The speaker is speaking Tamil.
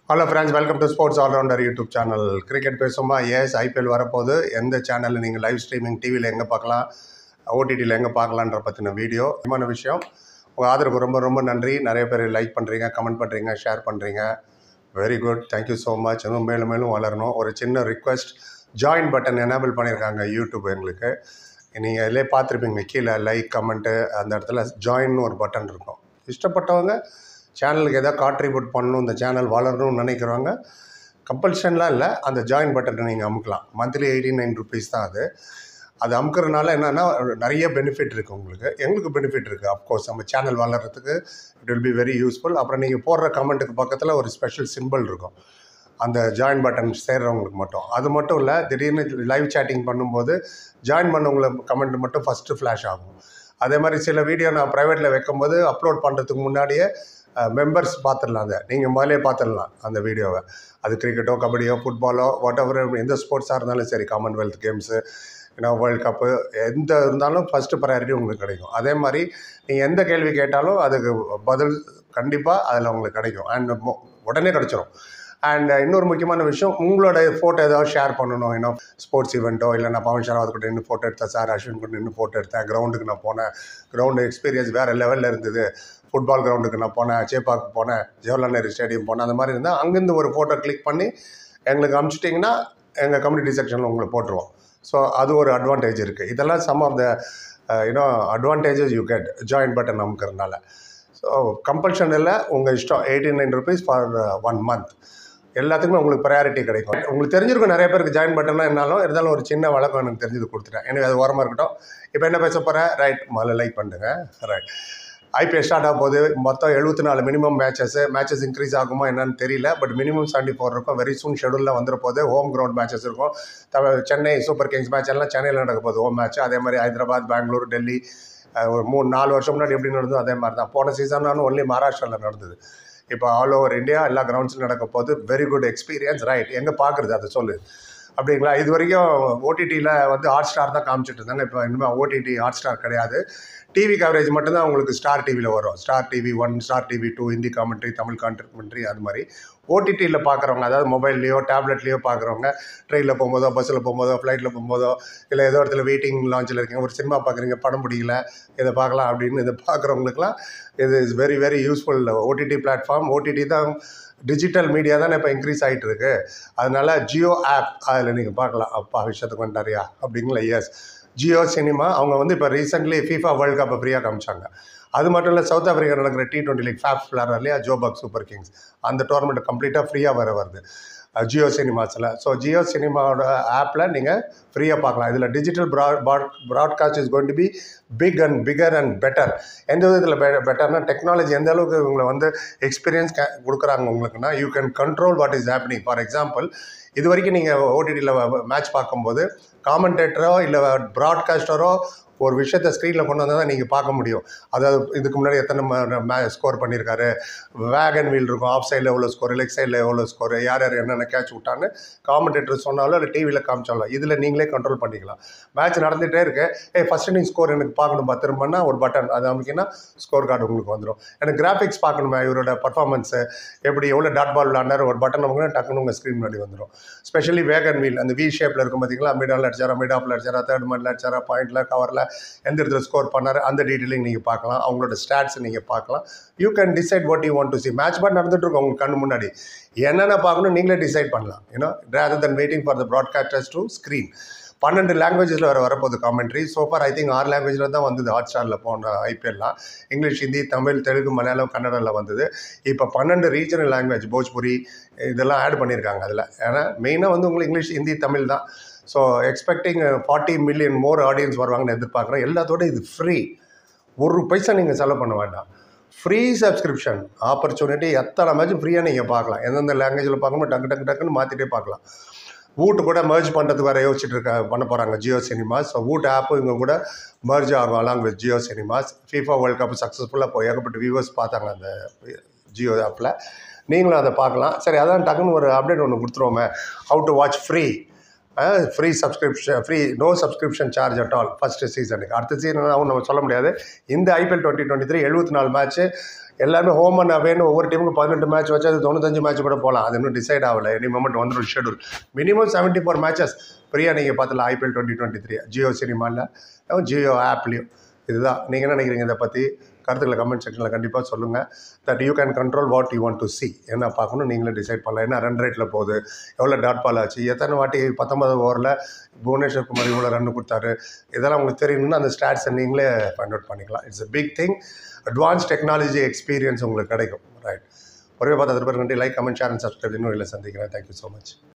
hello friends welcome to sports allrounder YouTube channel cricket பேசுமா எஸ் ஐபிஎல் வரப்போகுது எந்த சேனலில் நீங்கள் லைவ் ஸ்ட்ரீமிங் டிவியில் எங்கே பார்க்கலாம் ஓடிடியில் எங்கே பார்க்கலான்ற பற்றின வீடியோ முக்கியமான விஷயம் உங்கள் ஆதரவுக்கு ரொம்ப ரொம்ப நன்றி நிறைய பேர் லைக் பண்ணுறீங்க கமெண்ட் பண்ணுறீங்க ஷேர் பண்ணுறீங்க very good thank you so much இன்னும் மேலும் மேலும் வளரணும் ஒரு சின்ன ரிக்வெஸ்ட் ஜாயின் பட்டன் எனேபிள் பண்ணியிருக்காங்க யூடியூப் எங்களுக்கு நீங்கள் இதிலே பார்த்துருப்பீங்க கீழே லைக் கமெண்ட்டு அந்த இடத்துல ஜாயின்னு ஒரு பட்டன் இருக்கும் இஷ்டப்பட்டவங்க சேனலுக்கு எதாவது கான்ட்ரிபியூட் பண்ணணும் இந்த சேனல் வளரணும்னு நினைக்கிறவங்க கம்பல்ஷன்லாம் இல்லை அந்த ஜாயின் பட்டனை நீங்கள் அமுக்கலாம் மந்த்லி எயிட்டி நைன் ருபீஸ் தான் அது அது அமுக்கிறதுனால என்னென்னா நிறைய பெனிஃபிட் இருக்குது உங்களுக்கு எங்களுக்கு பெனிஃபிட் இருக்குது அஃப்கோர்ஸ் நம்ம சேனல் வளர்கிறதுக்கு it will be very useful அப்புறம் நீங்கள் போடுற கமெண்ட்டுக்கு பக்கத்தில் ஒரு ஸ்பெஷல் சிம்பிள் இருக்கும் அந்த ஜாயின் பட்டன் சேர்றவங்களுக்கு மட்டும் அது மட்டும் இல்லை திடீர்னு லைவ் சேட்டிங் பண்ணும்போது ஜாயின் பண்ணவங்கள கமெண்ட் மட்டும் ஃபஸ்ட்டு ஃப்ளாஷ் ஆகும் அதே மாதிரி சில வீடியோ நான் ப்ரைவேட்டில் வைக்கும்போது அப்லோட் பண்ணுறதுக்கு முன்னாடியே மெம்பர்ஸ் பார்த்துடலாம் அதை நீங்கள் முதலே பார்த்துடலாம் அந்த வீடியோவை அது கிரிக்கெட்டோ கபடியோ ஃபுட்பாலோ வாட் எவர் எந்த ஸ்போர்ட்ஸாக இருந்தாலும் சரி காமன்வெல்த் கேம்ஸு ஏன்னா வேர்ல்ட் கப்பு எந்த இருந்தாலும் ஃபஸ்ட்டு ப்ரையாரிட்டி உங்களுக்கு கிடைக்கும் அதே மாதிரி நீங்கள் எந்த கேள்வி கேட்டாலும் அதுக்கு பதில் கண்டிப்பாக அதில் உங்களுக்கு கிடைக்கும் அண்ட் உடனே கிடச்சிரும் அண்ட் இன்னொரு முக்கியமான விஷயம் உங்களோட ஃபோட்டோ ஏதாவது ஷேர் பண்ணணும் இன்னும் ஸ்போர்ட்ஸ் ஈவெண்ட்டோ இல்லை நான் பவன் ஷராவத் கூட நின்று ஃபோட்டோ எடுத்தேன் சார் அஸ்வின் கூட நின்று ஃபோட்டோ எடுத்தேன் கிரவுண்டுக்கு நான் போனேன் கிரவுண்டு எக்ஸ்பீரியன்ஸ் வேறு லெவலில் இருந்தது ஃபுட்பால் கிரவுண்டுக்கு நான் போனேன் சேப்பாக்கு போனேன் ஜவஹர்லால் நேரு ஸ்டேடியம் போனேன் அந்த மாதிரி இருந்தால் அங்கேருந்து ஒரு ஃபோட்டோ கிளிக் பண்ணி எங்களுக்கு அனுப்பிச்சிட்டிங்கன்னா எங்கள் கம்யூனிட்டி செக்ஷனில் உங்களை போட்டுருவோம் ஸோ அது ஒரு அட்வான்டேஜ் இருக்குது இதெல்லாம் some of the you know advantages you get join button அமுக்கிறதுனால ஸோ கம்பல்ஷன் இல்லை உங்கள் இஷ்டம் eighty nine rupees for one month எல்லாத்துக்குமே உங்களுக்கு ப்ரையாரிட்டி கிடைக்கும் உங்களுக்கு தெரிஞ்சிருக்கும் நிறைய பேருக்கு ஜாயின் பட்டன்லாம் என்னாலும் இருந்தாலும் ஒரு சின்ன வழக்கம் எனக்கு தெரிஞ்சது கொடுத்துட்டேன் எனக்கு அது ஓரமாக இருக்கட்டும் இப்போ என்ன பேச போகிறேன் ரைட் முதல்ல லைக் பண்ணுங்க ரைட் ஐபிஎல் ஸ்டார்ட் ஆக போகுது மொத்தம் எழுபத்தி நாலு மினிமம் மேட்சஸ் மேட்சஸ் இன்க்ரீஸ் ஆகுமா என்னன்னு தெரியல பட் மினிமம் செவன்டி ஃபோர் இருக்கும் வெரி சூன் ஷெடியூலில் வந்துட போது ஹோம் கிரவுண்ட் மேட்சஸ் இருக்கும் Tamil Chennai Super Kings match எல்லாம் சென்னையில் நடக்க போகுது ஹோம் மேட்ச் அதே மாதிரி ஹைதராபாத் பெங்களூர் டெல்லி ஒரு மூணு நாலு வருஷம் முன்னாடி எப்படி நடந்ததோ அதே மாதிரி தான் போன சீசன்னாலும் ஒன்லி மகாராஷ்டிராவில் நடந்தது இப்போ ஆல் ஓவர் இந்தியா எல்லா கிரவுண்ட்ஸிலும் நடக்க போது வெரி குட் எக்ஸ்பீரியன்ஸ் ரைட் எங்கே பார்க்குறது அதை சொல்லு அப்படிங்களா இது வரைக்கும் ஓடிடியில் வந்து ஹாட் ஸ்டார் தான் காமிச்சிட்டு இருந்தாங்க இப்போ இனிமேல் ஓடிடி ஹாட் ஸ்டார் கிடையாது டிவி கவரேஜ் மட்டும்தான் உங்களுக்கு ஸ்டார் டிவியில் வரும் Star TV one Star TV two Hindi commentary Tamil commentary அது மாதிரி ஓடிடியில் பார்க்குறவங்க அதாவது மொபைல்லையோ டேப்லெட்லேயோ பார்க்குறவங்க ட்ரெயினில் போகும்போதோ பஸ்ஸில் போகும்போதோ ஃப்ளைட்டில் போகும்போதோ இல்லை ஏதோ இடத்துல வெயிட்டிங் லான்ச்சில் இருக்கீங்க ஒரு சினிமா பார்க்குறீங்க படம் பிடிக்கல இதை பார்க்கலாம் அப்படின்னு இதை பார்க்குறவங்களுக்குலாம் இது is very very useful OTT platform OTT தான் டிஜிட்டல் மீடியா தானே இப்போ இன்க்ரீஸ் ஆகிட்டு இருக்கு அதனால ஜியோ ஆப் அதில் நீங்கள் பார்க்கலாம் அப்பா விஷயத்துக்கு வந்துட்டாரியா அப்படிங்களா எஸ் ஜியோ சினிமா அவங்க வந்து இப்போ ரீசெண்ட்லி ஃபீஃபா வேர்ல்ட் கப்பை ஃப்ரீயாக காமிச்சாங்க அது மட்டும் இல்லை சவுத் ஆஃப்ரிக்கா நடக்கிற டி டுவெண்ட்டி லீக் ஃபேப் விளாட்ற இல்லையா ஜோபாக் சூப்பர் கிங்ஸ் அந்த டோர்னமெண்ட் கம்ப்ளீட்டாக ஃப்ரீயாக வர வருது ஜியோ சினிமாஸில் ஸோ ஜியோ சினிமாவோட ஆப்பில் நீங்கள் ஃப்ரீயாக பார்க்கலாம் இதில் digital broad broadcast is going to be big and bigger and better எந்த விதத்தில் பெ பெட்டர்னா டெக்னாலஜி எந்த அளவுக்கு உங்களை வந்து எக்ஸ்பீரியன்ஸ் கொடுக்குறாங்க உங்களுக்குன்னா you can control what is happening for example இது வரைக்கும் நீங்கள் ஓடிடியில் மேட்ச் பார்க்கும்போது காமெண்டேட்டரோ இல்லை ப்ராட்காஸ்டரோ ஒரு விஷயத்தை ஸ்க்ரீனில் கொண்டு வந்தால் தான் நீங்கள் பார்க்க முடியும் அதாவது இதுக்கு முன்னாடி எத்தனை மே ஸ்கோர் பண்ணியிருக்காரு வேகன் வீல் இருக்கும் ஆஃப் சைடில் எவ்வளோ ஸ்கோர் லெக் சைடில் எவ்வளோ ஸ்கோர் யார் யார் என்னென்ன கேட்ச் விட்டான்னு காமெண்டேட்டர் சொன்னாலும் இல்லை டிவியில் காமிச்சாலும் இதில் நீங்களே கண்ட்ரோல் பண்ணிக்கலாம் மேட்ச் நடந்துகிட்டே இருக்கு ஏ ஃபஸ்ட் இன்னிங் ஸ்கோர் எனக்கு பார்க்கணும் திரும்பினா ஒரு பட்டன் அது அமைக்கினா ஸ்கோர் கார்டு உங்களுக்கு வந்துடும் எனக்கு கிராஃபிக்ஸ் பார்க்கணுமே இவரோட பர்ஃபார்மன்ஸு எப்படி எவ்வளோ டாட் பால் விளாண்டாரு ஒரு பட்டன் நமக்கு டக்குன்னு உங்கள் ஸ்க்ரீன் முன்னாடி வந்துடும் ஸ்பெஷலி வேகன் வீல் அந்த வி ஷேப்பில் இருக்கும் பார்த்தீங்களா மிடால் அடிச்சாரா மிட் ஆஃபில் அடிச்சாரா தேர்ட் மண்டில் அடிச்சாரா பாயிண்டில் கவரில் எந்த இடத்துல ஸ்கோர் பண்ணார் அந்த டீட்டெயிலிங் நீங்கள் பார்க்கலாம் அவங்களோட ஸ்டாட்ஸ் நீங்கள் பார்க்கலாம் you can decide what you want to see match பாட் நடந்துட்டு இருக்கும் உங்கள் கண்ணு முன்னாடி என்னென்ன பார்க்கணும் நீங்களே டிசைட் பண்ணலாம் you know rather than waiting for the broadcasters to screen பன்னெண்டு லாங்குவேஜில் வர வரப்போகுது காமெண்ட்ரி சோஃபார் ஐ திங்க் ஆறு லாங்குவேஜில் தான் வந்தது ஹாட் ஸ்டாரில் போன ஐபிஎல்லாம் இங்கிலீஷ் ஹிந்தி தமிழ் தெலுங்கு மலையாளம் கன்னடாவில் வந்தது இப்போ பன்னெண்டு ரீஜனல் லாங்குவேஜ் போஜ்புரி இதெல்லாம் ஆட் பண்ணியிருக்காங்க அதில் ஏன்னா மெயினாக வந்து உங்களுக்கு இங்கிலீஷ் ஹிந்தி தமிழ் தான் so expecting forty million more audience வருவாங்கன்னு எதிர்பார்க்குறேன் எல்லாத்தோட இது ஃப்ரீ ஒரு பைசா நீங்கள் செலவு பண்ண வேண்டாம் ஃப்ரீ சப்ஸ்கிரிப்ஷன் ஆப்பர்ச்சுனிட்டி எத்தனை மேட்சும் ஃப்ரீயாக நீங்கள் பார்க்கலாம் எந்தெந்த லாங்குவேஜில் பார்க்கணும் டக்கு டக்கு டக்குன்னு மாற்றிட்டே பார்க்கலாம் வூட்டு கூட மர்ஜ் பண்ணுறதுக்கு வேறு யோசிச்சுட்டு இருக்க பண்ண போகிறாங்க ஜியோ சினிமாஸ் ஸோ வூட் ஆப்பும் இவங்க கூட மர்ஜ் ஆகும் along with Jio Cinemas FIFA World Cup சக்ஸஸ்ஃபுல்லாக போய் ஏகப்பட்ட வியூவர்ஸ் பார்த்தாங்க அந்த ஜியோ ஆப்பில் நீங்களும் அதை பார்க்கலாம் சரி அதான் டக்குன்னு ஒரு அப்டேட் ஒன்று கொடுத்துருவோமே how to watch free free subscription free no subscription charge at all first சீசனுக்கு அடுத்த சீசன் நம்ம சொல்ல முடியாது இந்த ஐபிஎல் டுவெண்ட்டி டுவெண்ட்டி த்ரீ எழுபத்தி நாலு மேட்ச்சு எல்லாமே ஹோம் அண்ட் அவேன்னு ஒவ்வொரு டீமுக்கு பதினெட்டு மேட்ச் வச்சு அது தொண்ணூத்தஞ்சு மேட்ச் கூட போகலாம் அது இன்னும் டிசைட் ஆகலை எனி மொமெண்ட் வந்துடும் schedule minimum seventy four matches ஃப்ரீயாக நீங்கள் பார்த்துல IPL twenty twenty three Jio சினிமாவில் ஜியோ ஆப்லேயும் இதுதான் நீங்கள் என்ன நினைக்கிறீங்க இதை பற்றி கருத்துக்களை கமெண்ட் செக்ஷனில் கண்டிப்பாக சொல்லுங்கள் that you can control what you want to see என்ன பார்க்கணும் நீங்களே டிசைட் பண்ணலாம் என்ன ரன் ரேட்டில் போகுது எவ்வளோ டாட் பால் ஆச்சு எத்தனை வாட்டி பத்தொன்பது ஓவரில் புவனேஸ்வர் குமார் இவ்வளோ ரன் கொடுத்தாரு இதெல்லாம் உங்களுக்கு தெரியணும்னா அந்த ஸ்டாட்ஸை நீங்களே ஃபைண்ட் அவுட் பண்ணிக்கலாம் it's a big thing advance technology experience உங்களுக்கு கிடைக்கும் ரைட் ஒரே பார்த்து அதற்கு நன்றி like comment share and subscribe இன்னும் இல்லை சந்திக்கிறேன் தேங்க்யூ ஸோ மச்